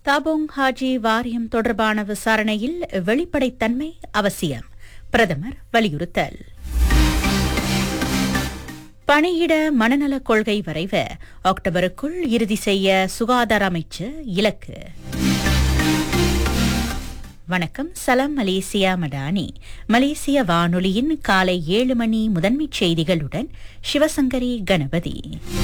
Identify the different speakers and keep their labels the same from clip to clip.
Speaker 1: தாபோங் ஹாஜி வாரியம் தொடர்பான விசாரணையில் வெளிப்படைத்தன்மை அவசியம் பிரதமர் வலியுறுத்தல் பணியிட மனநலக் கொள்கை வரைவு அக்டோபருக்குள் இறுதி செய்ய சுகாதார அமைச்சு இலக்கு வணக்கம் சலாம் மலேசியா மடானி மலேசிய வானொலியின் காலை ஏழு மணி முதன்மைச் செய்திகளுடன் சிவசங்கரி கணபதி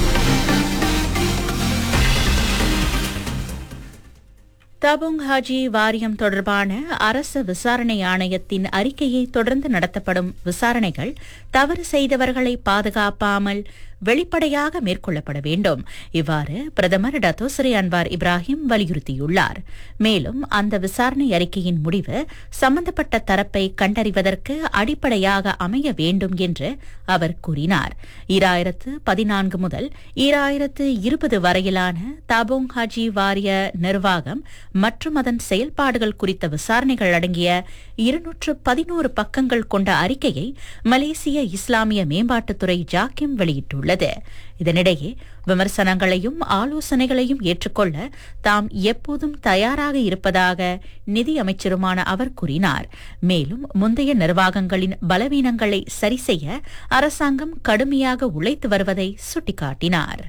Speaker 1: தபுங் ஹாஜி வாரியம் தொடர்பான அரசு விசாரணை ஆணையத்தின் அறிக்கையை தொடர்ந்து நடத்தப்படும் விசாரணைகள் தவறு செய்தவர்களை பாதுகாப்பாமல் வெளிப்படையாக மேற்கொள்ளப்பட வேண்டும் இவ்வாறு பிரதமர் டத்தோசரி அன்வார் இப்ராஹிம் வலியுறுத்தியுள்ளார் மேலும் அந்த விசாரணை அறிக்கையின் முடிவு சம்பந்தப்பட்ட தரப்பை கண்டறிவதற்கு அடிப்படையாக அமைய வேண்டும் என்று அவர் கூறினார் ஈராயிரத்து பதினான்கு முதல் ஈராயிரத்து இருபது வரையிலான தாபோங் ஹாஜி வாரிய நிர்வாகம் மற்றும் அதன் செயல்பாடுகள் குறித்த விசாரணைகள் அடங்கிய இருநூற்று பதினோரு பக்கங்கள் கொண்ட அறிக்கையை மலேசிய இஸ்லாமிய மேம்பாட்டுத்துறை ஜாக்கிம் வெளியிட்டுள்ளது இதனிடையே விமர்சனங்களையும் ஆலோசனைகளையும் ஏற்றுக்கொள்ள தாம் எப்போதும் தயாராக இருப்பதாக நிதி அமைச்சருமான அவர் கூறினார் மேலும் முந்தைய நிர்வாகங்களின் பலவீனங்களை சரிசெய்ய அரசாங்கம் கடுமையாக உழைத்து வருவதை சுட்டிக்காட்டினார்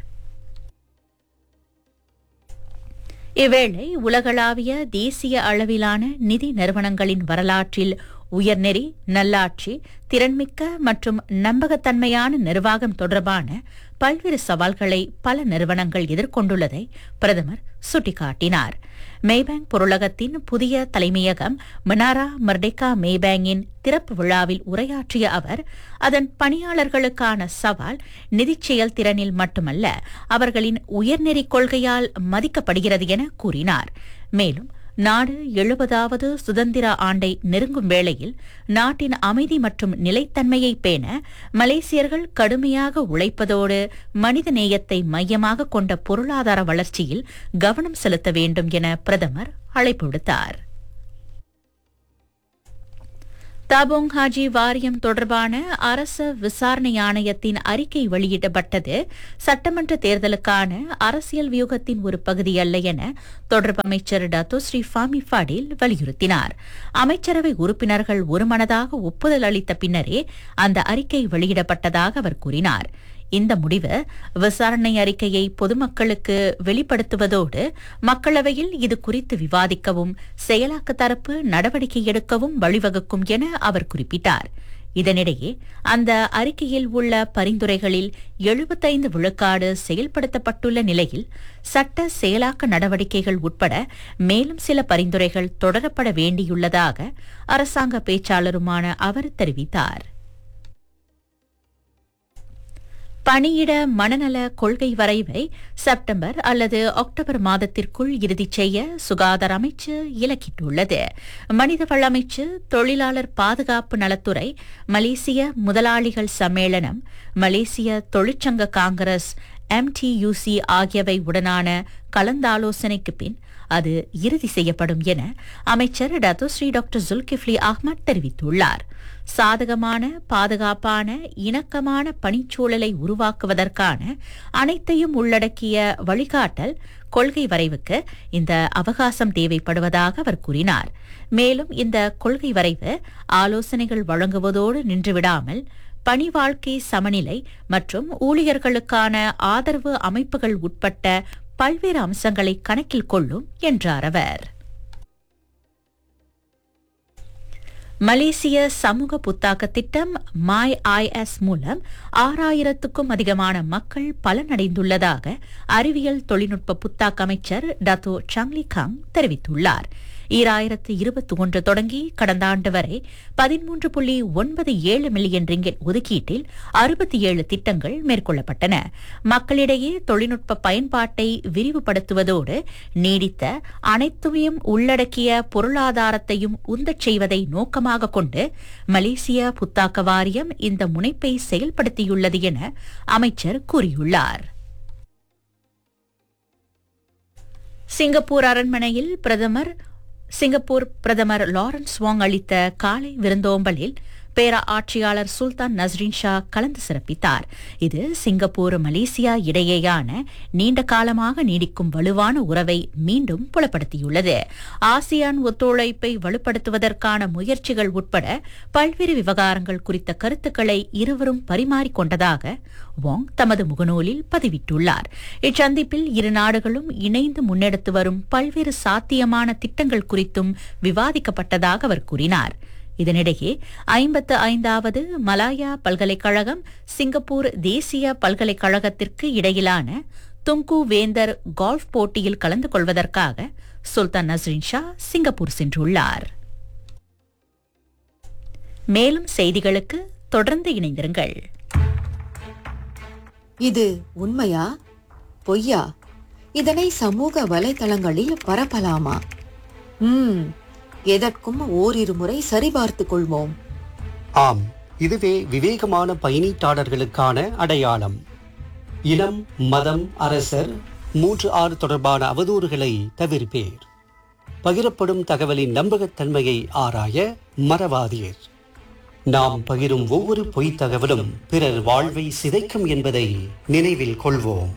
Speaker 1: இவ்வேளை உலகளாவிய தேசிய அளவிலான நிதி நிறுவனங்களின் வரலாற்றில் உயர்நெறி நல்லாட்சி திறன்மிக்க மற்றும் நம்பகத்தன்மையான நிர்வாகம் தொடர்பான பல்வேறு சவால்களை பல நிறுவனங்கள் எதிர்கொண்டுள்ளதை பிரதமர் சுட்டிக்காட்டினார் மேபேங்க் பொருளகத்தின் புதிய தலைமையகம் மனாரா மர்டெக்கா மேபேங்கின் திறப்பு விழாவில் உரையாற்றிய அவர் அதன் பணியாளர்களுக்கான சவால் நிதிச் செயல்திறனில் மட்டுமல்ல அவர்களின் உயர்நெறி கொள்கையால் மதிக்கப்படுகிறது என கூறினார் மேலும் நாடு எழுபதாவது சுதந்திர ஆண்டை நெருங்கும் வேளையில் நாட்டின் அமைதி மற்றும் நிலைத்தன்மையை பேண மலேசியர்கள் கடுமையாக உழைப்பதோடு மனித நேயத்தை மையமாக கொண்ட பொருளாதார வளர்ச்சியில் கவனம் செலுத்த வேண்டும் என பிரதமர் அழைப்பு விடுத்தார் தாபோங் ஹாஜி வாரியம் தொடர்பான அரச விசாரணை ஆணையத்தின் அறிக்கை வெளியிடப்பட்டது சட்டமன்ற தேர்தலுக்கான அரசியல் வியூகத்தின் ஒரு பகுதி அல்ல என தொடர்பு அமைச்சர் டத்தோ ஸ்ரீ ஃபாமி ஃபாடில் வலியுறுத்தினார் அமைச்சரவை உறுப்பினர்கள் ஒருமனதாக ஒப்புதல் அளித்த பின்னரே அந்த அறிக்கை வெளியிடப்பட்டதாக அவர் கூறினார் இந்த முடிவு விசாரணை அறிக்கையை பொதுமக்களுக்கு வெளிப்படுத்துவதோடு மக்களவையில் இது குறித்து விவாதிக்கவும் செயலாக்க தரப்பு நடவடிக்கை எடுக்கவும் வழிவகுக்கும் என அவர் குறிப்பிட்டார் இதனிடையே அந்த அறிக்கையில் உள்ள பரிந்துரைகளில் எழுபத்தைந்து விழுக்காடு செயல்படுத்தப்பட்டுள்ள நிலையில் சட்ட செயலாக்க நடவடிக்கைகள் உட்பட மேலும் சில பரிந்துரைகள் தொடரப்பட வேண்டியுள்ளதாக அரசாங்க பேச்சாளருமான அவர் தெரிவித்தார் பணியிட மனநல கொள்கை வரைவை செப்டம்பர் அல்லது அக்டோபர் மாதத்திற்குள் இறுதி செய்ய சுகாதார அமைச்சு இலக்கிட்டுள்ளது மனிதவள அமைச்சு தொழிலாளர் பாதுகாப்பு நலத்துறை மலேசிய முதலாளிகள் சம்மேளனம் மலேசிய தொழிற்சங்க காங்கிரஸ் எம்டியூசி ஆகியவை உடனான கலந்தாலோசனைக்கு பின் அது இறுதி செய்யப்படும் என அமைச்சர் டத்தோஸ்ரீ டாக்டர் ஜுல்கிஃப்லி அஹ்மத் தெரிவித்துள்ளார் சாதகமான பாதுகாப்பான இணக்கமான பணிச்சூழலை உருவாக்குவதற்கான அனைத்தையும் உள்ளடக்கிய வழிகாட்டல் கொள்கை வரைவுக்கு இந்த அவகாசம் தேவைப்படுவதாக அவர் கூறினார் மேலும் இந்த கொள்கை வரைவு ஆலோசனைகள் வழங்குவதோடு நின்றுவிடாமல் பணி வாழ்க்கை சமநிலை மற்றும் ஊழியர்களுக்கான ஆதரவு அமைப்புகள் உட்பட்ட பல்வேறு அம்சங்களை கணக்கில் கொள்ளும் என்றார் அவர் மலேசிய சமூக புத்தாக்க திட்டம் மாய் ஐஎஸ் மூலம் ஆறாயிரத்துக்கும் அதிகமான மக்கள் பலனடைந்துள்ளதாக அறிவியல் தொழில்நுட்ப புத்தாக்க அமைச்சர் டத்தோ சாங்லி காங் தெரிவித்துள்ளார் ஈராயிரத்து இருபத்தி ஒன்று தொடங்கி கடந்த ஆண்டு வரை பதிமூன்று புள்ளி ஒன்பது ஏழு மில்லியன் ரிங்கெட் ஒதுக்கீட்டில் அறுபத்தி ஏழு திட்டங்கள் மேற்கொள்ளப்பட்டன மக்களிடையே தொழில்நுட்ப பயன்பாட்டை விரிவுபடுத்துவதோடு நீடித்த அனைத்தையும் உள்ளடக்கிய பொருளாதாரத்தையும் உந்தச் செய்வதை நோக்கமாக கொண்டு மலேசிய புத்தாக்க வாரியம் இந்த முனைப்பை செயல்படுத்தியுள்ளது என அமைச்சர் கூறியுள்ளார் சிங்கப்பூர் அரண்மனையில் பிரதமர் சிங்கப்பூர் பிரதமர் லாரன்ஸ் வாங் அளித்த காலை விருந்தோம்பலில் பேரா ஆட்சியாளர் சுல்தான் நஸ்ரின் ஷா கலந்து சிறப்பித்தார் இது சிங்கப்பூர் மலேசியா இடையேயான நீண்ட காலமாக நீடிக்கும் வலுவான உறவை மீண்டும் புலப்படுத்தியுள்ளது ஆசியான் ஒத்துழைப்பை வலுப்படுத்துவதற்கான முயற்சிகள் உட்பட பல்வேறு விவகாரங்கள் குறித்த கருத்துக்களை இருவரும் பரிமாறிக்கொண்டதாக வாங் தமது முகநூலில் பதிவிட்டுள்ளார் இச்சந்திப்பில் இரு நாடுகளும் இணைந்து முன்னெடுத்து வரும் பல்வேறு சாத்தியமான திட்டங்கள் குறித்தும் விவாதிக்கப்பட்டதாக அவர் கூறினார் இதனிடையே ஐம்பத்து ஐந்தாவது மலாயா பல்கலைக்கழகம் சிங்கப்பூர் தேசிய பல்கலைக்கழகத்திற்கு இடையிலான துங்கு வேந்தர் கோல்ஃப் போட்டியில் கலந்து கொள்வதற்காக சுல்தான் நஸ்ரின் ஷா சிங்கப்பூர் சென்றுள்ளார் மேலும் செய்திகளுக்கு தொடர்ந்து இணைந்திருங்கள்
Speaker 2: இது உண்மையா பொய்யா இதனை சமூக வலைதளங்களில் பரப்பலாமா ம் எதற்கும் ஓரிரு முறை சரிபார்த்துக் கொள்வோம்
Speaker 3: ஆம் இதுவே விவேகமான பயணீட்டாளர்களுக்கான அடையாளம் இனம் மதம் அரசர் மூன்று ஆறு தொடர்பான அவதூறுகளை தவிர்ப்பேர் பகிரப்படும் தகவலின் நம்பகத்தன்மையை ஆராய மறவாதீர் நாம் பகிரும் ஒவ்வொரு பொய்த் தகவலும் பிறர் வாழ்வை சிதைக்கும் என்பதை நினைவில் கொள்வோம்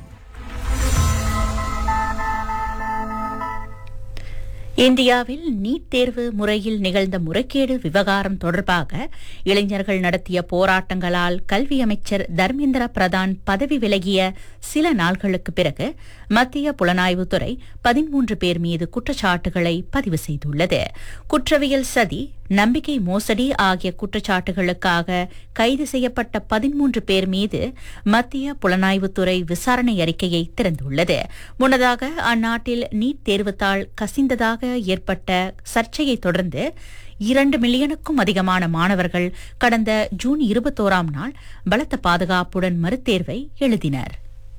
Speaker 1: இந்தியாவில் நீட் தேர்வு முறையில் நிகழ்ந்த முறைகேடு விவகாரம் தொடர்பாக இளைஞர்கள் நடத்திய போராட்டங்களால் கல்வி அமைச்சர் தர்மேந்திர பிரதான் பதவி விலகிய சில நாள்களுக்கு பிறகு மத்திய புலனாய்வுத்துறை பதிமூன்று பேர் மீது குற்றச்சாட்டுகளை பதிவு செய்துள்ளது குற்றவியல் சதி நம்பிக்கை மோசடி ஆகிய குற்றச்சாட்டுகளுக்காக கைது செய்யப்பட்ட பதிமூன்று பேர் மீது மத்திய புலனாய்வுத்துறை விசாரணை அறிக்கையை திறந்துள்ளது முன்னதாக அந்நாட்டில் நீட் தேர்வுத்தாள் கசிந்ததாக ஏற்பட்ட சர்ச்சையை தொடர்ந்து இரண்டு மில்லியனுக்கும் அதிகமான மாணவர்கள் கடந்த ஜூன் இருபத்தோராம் நாள் பலத்த பாதுகாப்புடன் மறுதேர்வை எழுதினர்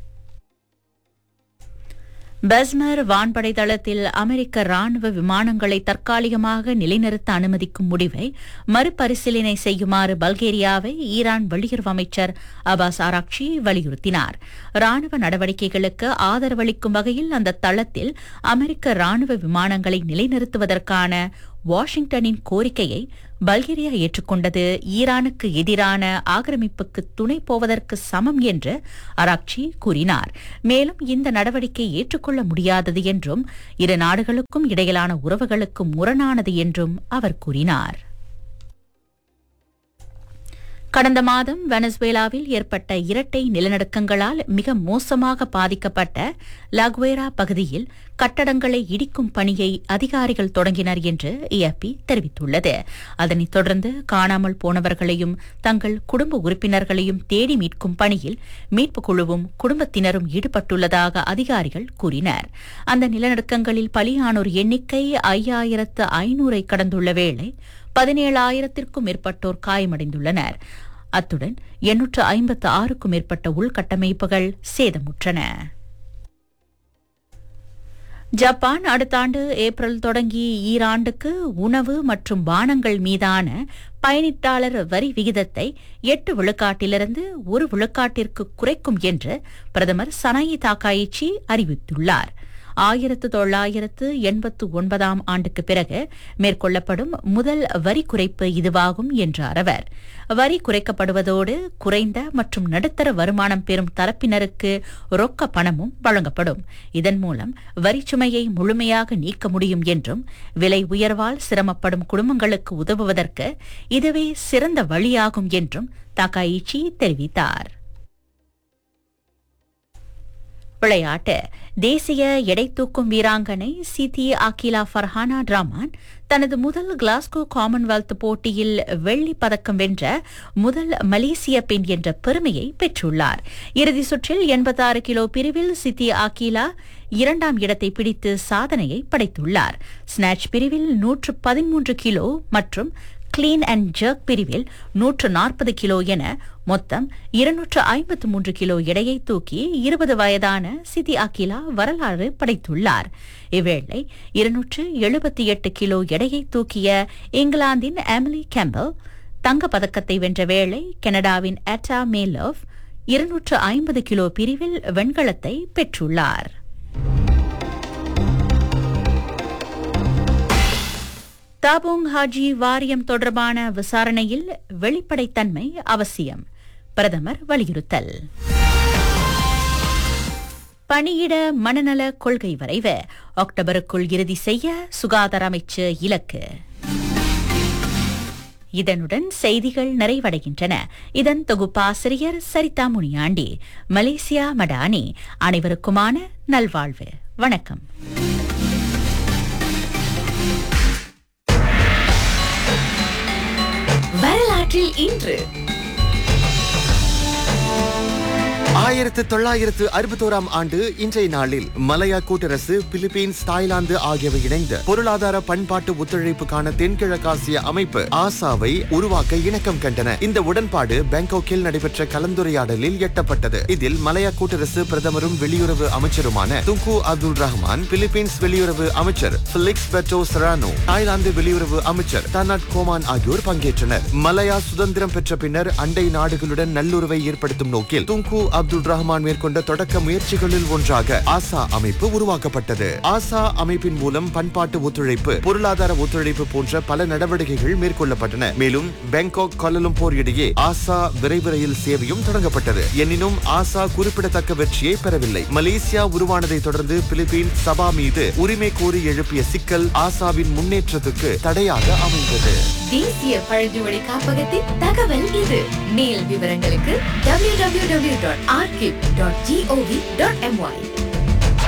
Speaker 1: பெஸ்மர் வான்படை தளத்தில் அமெரிக்க ராணுவ விமானங்களை தற்காலிகமாக நிலைநிறுத்த அனுமதிக்கும் முடிவை மறுபரிசீலனை செய்யுமாறு பல்கேரியாவை ஈரான் வெளியுறவு அமைச்சர் அபாஸ் ஆராக்சி வலியுறுத்தினார் ராணுவ நடவடிக்கைகளுக்கு ஆதரவளிக்கும் வகையில் அந்த தளத்தில் அமெரிக்க ராணுவ விமானங்களை நிலைநிறுத்துவதற்கான வாஷிங்டனின் கோரிக்கையை பல்கேரியா ஏற்றுக்கொண்டது ஈரானுக்கு எதிரான ஆக்கிரமிப்புக்கு துணை போவதற்கு சமம் என்று அராக்சி கூறினார் மேலும் இந்த நடவடிக்கை ஏற்றுக்கொள்ள முடியாதது என்றும் இரு நாடுகளுக்கும் இடையிலான உறவுகளுக்கு முரணானது என்றும் அவர் கூறினார் கடந்த மாதம் வெனசுவேலாவில் ஏற்பட்ட இரட்டை நிலநடுக்கங்களால் மிக மோசமாக பாதிக்கப்பட்ட லக்வேரா பகுதியில் கட்டடங்களை இடிக்கும் பணியை அதிகாரிகள் தொடங்கினர் என்று ஏஎப்பி தெரிவித்துள்ளது அதனைத் தொடர்ந்து காணாமல் போனவர்களையும் தங்கள் குடும்ப உறுப்பினர்களையும் தேடி மீட்கும் பணியில் மீட்புக் குழுவும் குடும்பத்தினரும் ஈடுபட்டுள்ளதாக அதிகாரிகள் கூறினர் அந்த நிலநடுக்கங்களில் பலியானோர் எண்ணிக்கை ஐயாயிரத்து ஐநூறை கடந்துள்ள வேளை பதினேழாயிரத்திற்கும் மேற்பட்டோர் காயமடைந்துள்ளனர் அத்துடன் எண்ணூற்று ஐம்பத்து ஆறுக்கும் மேற்பட்ட உள்கட்டமைப்புகள் சேதமுற்றன ஜப்பான் அடுத்த ஆண்டு ஏப்ரல் தொடங்கி ஈராண்டுக்கு உணவு மற்றும் பானங்கள் மீதான பயணிட்டாளர் வரி விகிதத்தை எட்டு விழுக்காட்டிலிருந்து ஒரு விழுக்காட்டிற்கு குறைக்கும் என்று பிரதமர் சனாயி தாக்காயிச்சி அறிவித்துள்ளார் ஆயிரத்து தொள்ளாயிரத்து எண்பத்து ஒன்பதாம் ஆண்டுக்கு பிறகு மேற்கொள்ளப்படும் முதல் வரி குறைப்பு இதுவாகும் என்றார் அவர் வரி குறைக்கப்படுவதோடு குறைந்த மற்றும் நடுத்தர வருமானம் பெறும் தரப்பினருக்கு ரொக்க பணமும் வழங்கப்படும் இதன் மூலம் வரிச்சுமையை முழுமையாக நீக்க முடியும் என்றும் விலை உயர்வால் சிரமப்படும் குடும்பங்களுக்கு உதவுவதற்கு இதுவே சிறந்த வழியாகும் என்றும் தாக்காயிச்சி தெரிவித்தார் விளையாட்டு தேசிய எடை தூக்கும் வீராங்கனை சிதி அகிலா ஃபர்ஹானா டிராமான் தனது முதல் கிளாஸ்கோ காமன்வெல்த் போட்டியில் வெள்ளி பதக்கம் வென்ற முதல் மலேசிய பெண் என்ற பெருமையை பெற்றுள்ளார் இறுதி சுற்றில் எண்பத்தாறு கிலோ பிரிவில் சித்தி அகிலா இரண்டாம் இடத்தை பிடித்து சாதனையை படைத்துள்ளார் ஸ்நாட்ச் பிரிவில் நூற்று பதிமூன்று கிலோ மற்றும் கிளீன் அண்ட் ஜர்க் பிரிவில் நூற்று நாற்பது கிலோ என மொத்தம் இருநூற்று ஐம்பத்து மூன்று கிலோ எடையை தூக்கி இருபது வயதான சிதி அகிலா வரலாறு படைத்துள்ளார் இவ்வேளை இருநூற்று எழுபத்தி எட்டு கிலோ எடையை தூக்கிய இங்கிலாந்தின் எமிலி கேம்பல் தங்க பதக்கத்தை வென்ற வேளை கனடாவின் அட்டா மேலவ் இருநூற்று ஐம்பது கிலோ பிரிவில் வெண்கலத்தை பெற்றுள்ளார் தாபோங் ஹாஜி வாரியம் தொடர்பான விசாரணையில் வெளிப்படைத்தன்மை அவசியம் பிரதமர் வலியுறுத்தல் பணியிட மனநல கொள்கை வரைவு அக்டோபருக்குள் இறுதி செய்ய சுகாதார அமைச்சு இலக்கு இதனுடன் செய்திகள் நிறைவடைகின்றன இதன் தொகுப்பாசிரியர் சரிதா முனியாண்டி மலேசியா மடானி அனைவருக்குமான நல்வாழ்வு வணக்கம்
Speaker 4: வரலாற்றில் இன்று
Speaker 5: ஆயிரத்து தொள்ளாயிரத்து அறுபத்தோராம் ஆண்டு இன்றைய நாளில் மலையா கூட்டரசு பிலிப்பீன்ஸ் தாய்லாந்து ஆகியவை இணைந்து பொருளாதார பண்பாட்டு ஒத்துழைப்புக்கான தென்கிழக்காசிய அமைப்பு ஆசாவை உருவாக்க இணக்கம் கண்டன இந்த உடன்பாடு பேங்காக்கில் நடைபெற்ற கலந்துரையாடலில் எட்டப்பட்டது இதில் மலையா கூட்டரசு பிரதமரும் வெளியுறவு அமைச்சருமான துங்கு அப்துல் ரஹ்மான் பிலிப்பீன்ஸ் வெளியுறவு அமைச்சர் பிலிக்ஸ் பெட்டோ செரானோ தாய்லாந்து வெளியுறவு அமைச்சர் தனாட் கோமான் ஆகியோர் பங்கேற்றனர் மலையா சுதந்திரம் பெற்ற பின்னர் அண்டை நாடுகளுடன் நல்லுறவை ஏற்படுத்தும் நோக்கில் துங்கு அப்துல் ரஹ்மான் மேற்கொண்ட தொடக்க முயற்சிகளில் ஒன்றாக ஆசா அமைப்பு உருவாக்கப்பட்டது ஆசா அமைப்பின் மூலம் பண்பாட்டு ஒத்துழைப்பு பொருளாதார ஒத்துழைப்பு போன்ற பல நடவடிக்கைகள் மேற்கொள்ளப்பட்டன மேலும் பேங்காக் கோலலம்பூர் இடையே ஆசா விரைவு ரயில் சேவையும் தொடங்கப்பட்டது எனினும் ஆசா குறிப்பிடத்தக்க வெற்றியை பெறவில்லை மலேசியா உருவானதை தொடர்ந்து பிலிப்பீன் சபா மீது உரிமை கோரி எழுப்பிய சிக்கல் ஆசாவின் முன்னேற்றத்துக்கு தடையாக அமைந்தது
Speaker 4: தேசிய பழங்குடி காப்பகத்தின் தகவல் இது மேல் விவரங்களுக்கு www.archive.gov.my